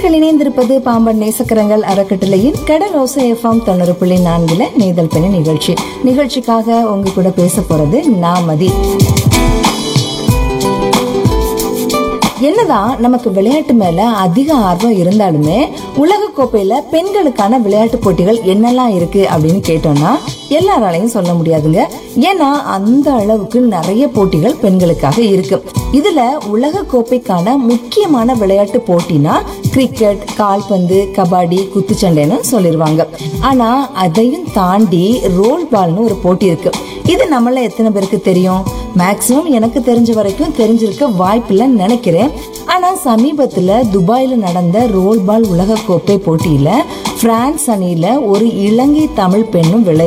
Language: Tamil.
நீங்கள் இணைந்திருப்பது பாம்பன் நேசக்கரங்கள் அறக்கட்டளையின் கடல் ஓசை எஃப்எம் தொண்ணூறு புள்ளி நான்குல நேதல் பெண் நிகழ்ச்சி நிகழ்ச்சிக்காக உங்க கூட பேச போறது நாமதி என்னதான் நமக்கு விளையாட்டு மேல அதிக ஆர்வம் இருந்தாலுமே உலக கோப்பையில பெண்களுக்கான விளையாட்டு போட்டிகள் என்னெல்லாம் இருக்கு அப்படின்னு கேட்டோம்னா எல்லாராலையும் சொல்ல முடியாதுங்க ஏன்னா அந்த அளவுக்கு நிறைய போட்டிகள் பெண்களுக்காக இருக்கு இதுல உலக கோப்பைக்கான முக்கியமான விளையாட்டு போட்டினா கிரிக்கெட் கால்பந்து கபடி குத்துச்சண்டைன்னு சொல்லிருவாங்க ஆனா அதையும் தாண்டி ரோல் பால்னு ஒரு போட்டி இருக்கு இது நம்மள எத்தனை பேருக்கு தெரியும் மேக்சிமம் எனக்கு தெரிஞ்ச வரைக்கும் தெரிஞ்சிருக்க வாய்ப்பில்லைன்னு நினைக்கிறேன் ஆனா சமீபத்துல துபாயில நடந்த ரோல் பால் உலக கோப்பை போட்டியில பிரான்ஸ் அணியில ஒரு இலங்கை தமிழ் பெண்ணும் விளை